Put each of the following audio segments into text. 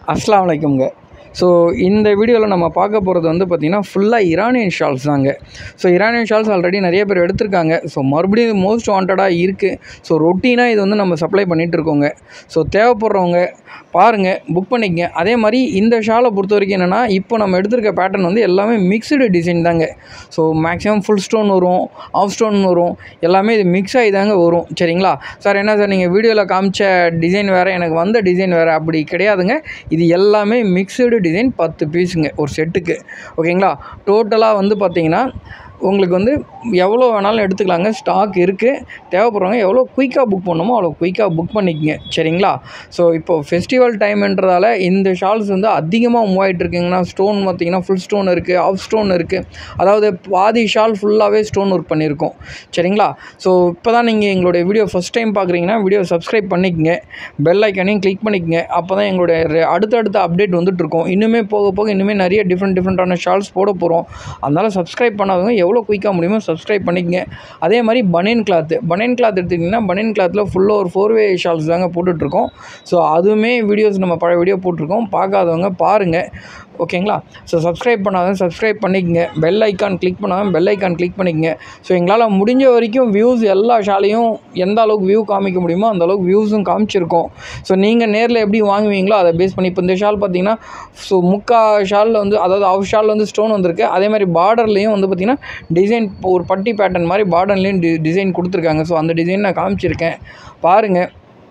அஸ்ஸலாமு அலைக்கும்ங்க ஸோ இந்த வீடியோவில் நம்ம பார்க்க போகிறது வந்து பார்த்திங்கன்னா ஃபுல்லாக இரானியன் ஷால்ஸ் தாங்க ஸோ இரானியன் ஷால்ஸ் ஆல்ரெடி நிறைய பேர் எடுத்திருக்காங்க ஸோ மறுபடியும் மோஸ்ட் வாண்டடாக இருக்குது ஸோ ரொட்டீனாக இது வந்து நம்ம சப்ளை பண்ணிகிட்டு இருக்கோங்க ஸோ தேவைப்படுறவங்க பாருங்கள் புக் பண்ணிக்கங்க அதே மாதிரி இந்த ஷாலை பொறுத்த வரைக்கும் என்னென்னா இப்போ நம்ம எடுத்திருக்க பேட்டர்ன் வந்து எல்லாமே மிக்சடு டிசைன் தாங்க ஸோ மேக்ஸிமம் ஃபுல் ஸ்டோன் வரும் ஆஃப் ஸ்டோன் வரும் எல்லாமே இது மிக்ஸ் ஆகி தாங்க வரும் சரிங்களா சார் என்ன சார் நீங்கள் வீடியோவில் காமிச்ச டிசைன் வேறு எனக்கு வந்த டிசைன் வேறு அப்படி கிடையாதுங்க இது எல்லாமே மிக்சடு டிசைன் பத்து பீஸுங்க ஒரு செட்டுக்கு ஓகேங்களா டோட்டலாக வந்து பார்த்தீங்கன்னா உங்களுக்கு வந்து எவ்வளோ வேணாலும் எடுத்துக்கலாங்க ஸ்டாக் இருக்குது தேவைப்படுறவங்க எவ்வளோ குயிக்காக புக் பண்ணணுமோ அவ்வளோ குயிக்காக புக் பண்ணிக்கங்க சரிங்களா ஸோ இப்போ ஃபெஸ்டிவல் டைம்ன்றதால இந்த ஷால்ஸ் வந்து அதிகமாக மூவ் ஆகிட்டு இருக்குங்கன்னா ஸ்டோன் பார்த்தீங்கன்னா ஃபுல் ஸ்டோன் இருக்குது ஆஃப் ஸ்டோன் இருக்குது அதாவது பாதி ஷால் ஃபுல்லாகவே ஸ்டோன் ஒர்க் பண்ணியிருக்கோம் சரிங்களா ஸோ இப்போ தான் நீங்கள் எங்களுடைய வீடியோ ஃபஸ்ட் டைம் பார்க்குறீங்கன்னா வீடியோ சப்ஸ்கிரைப் பண்ணிக்கங்க பெல் ஐக்கானையும் கிளிக் பண்ணிக்கங்க அப்போ தான் எங்களுடைய ரெ- அடுத்தடுத்த அப்டேட் வந்துட்டு இருக்கும் இன்னுமே போக போக இன்னுமே நிறைய டிஃப்ரெண்ட் டிஃப்ரெண்ட்டான ஷால்ஸ் போட போகிறோம் அதனால் சப்ஸ்கிரைப் பண்ணாதவங்க எவ்வளோ குயிக்காக முடியுமோ சப்ஸ்கிரைப் பண்ணிக்கங்க அதே மாதிரி பனியன் கிளாத்து பனியன் கிளாத் எடுத்துக்கிட்டிங்கன்னா பனியன் கிளாத்தில் ஃபுல்லாக ஒரு ஃபோர் வே ஷால்ஸ் தாங்க போட்டுட்ருக்கோம் ஸோ அதுவுமே வீடியோஸ் நம்ம பழைய வீடியோ போட்டிருக்கோம் பார்க்காதவங்க பாருங்கள் ஓகேங்களா ஸோ சப்ஸ்கிரைப் பண்ணாதவங்க சப்ஸ்கிரைப் பண்ணிக்கங்க பெல் ஐக்கான் கிளிக் பண்ணாதவங்க பெல் ஐக்கான் கிளிக் பண்ணிக்கங்க ஸோ எங்களால் முடிஞ்ச வரைக்கும் வியூஸ் எல்லா ஷாலையும் எந்த அளவுக்கு வியூ காமிக்க முடியுமோ அந்த அளவுக்கு வியூஸும் காமிச்சிருக்கோம் ஸோ நீங்கள் நேரில் எப்படி வாங்குவீங்களோ அதை பேஸ் பண்ணி இப்போ இந்த ஷால் பார்த்தீங்கன்னா ஸோ முக்கா ஷாலில் வந்து அதாவது ஆஃப் ஷாலில் வந்து ஸ்டோன் வந்திருக்கு அதே மாதிரி பார்டர்லேயும் வந்து பார்த்திங்கன்னா டிசைன் ஒரு பட்டி பேட்டர்ன் மாதிரி பார்டர்லேயும் டி டிசைன் கொடுத்துருக்காங்க ஸோ அந்த டிசைன் நான் காமிச்சிருக்கேன் பாருங்கள்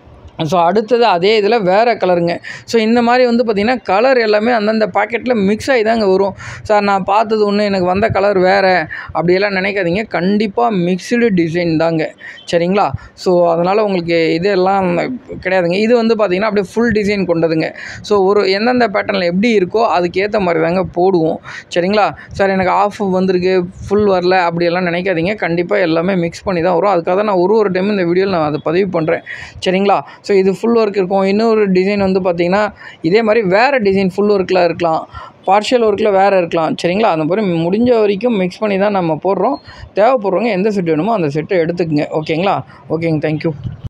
ஸோ அடுத்தது அதே இதில் வேறு கலருங்க ஸோ இந்த மாதிரி வந்து பார்த்திங்கன்னா கலர் எல்லாமே அந்தந்த பாக்கெட்டில் மிக்ஸ் ஆகி தாங்க வரும் சார் நான் பார்த்தது ஒன்று எனக்கு வந்த கலர் வேறு அப்படியெல்லாம் நினைக்காதீங்க கண்டிப்பாக மிக்ஸ்டு டிசைன் தாங்க சரிங்களா ஸோ அதனால் உங்களுக்கு இதெல்லாம் கிடையாதுங்க இது வந்து பார்த்திங்கன்னா அப்படியே ஃபுல் டிசைன் கொண்டதுங்க ஸோ ஒரு எந்தெந்த பேட்டர்னில் எப்படி இருக்கோ அதுக்கேற்ற மாதிரி தாங்க போடுவோம் சரிங்களா சார் எனக்கு ஆஃப் வந்திருக்கு ஃபுல் வரல அப்படியெல்லாம் நினைக்காதீங்க கண்டிப்பாக எல்லாமே மிக்ஸ் பண்ணி தான் வரும் அதுக்காக தான் நான் ஒரு ஒரு டைம் இந்த வீடியோவில் நான் அதை பதிவு பண்ணுறேன் சரிங்களா ஸோ இது ஃபுல் ஒர்க் இருக்கும் இன்னொரு டிசைன் வந்து பார்த்திங்கன்னா இதே மாதிரி வேறு டிசைன் ஃபுல் ஒர்க்கில் இருக்கலாம் பார்ஷியல் ஒர்க்கில் வேறு இருக்கலாம் சரிங்களா அந்த மாதிரி முடிஞ்ச வரைக்கும் மிக்ஸ் பண்ணி தான் நம்ம போடுறோம் தேவைப்படுறவங்க எந்த செட் வேணுமோ அந்த செட்டை எடுத்துக்கங்க ஓகேங்களா ஓகேங்க தேங்க்யூ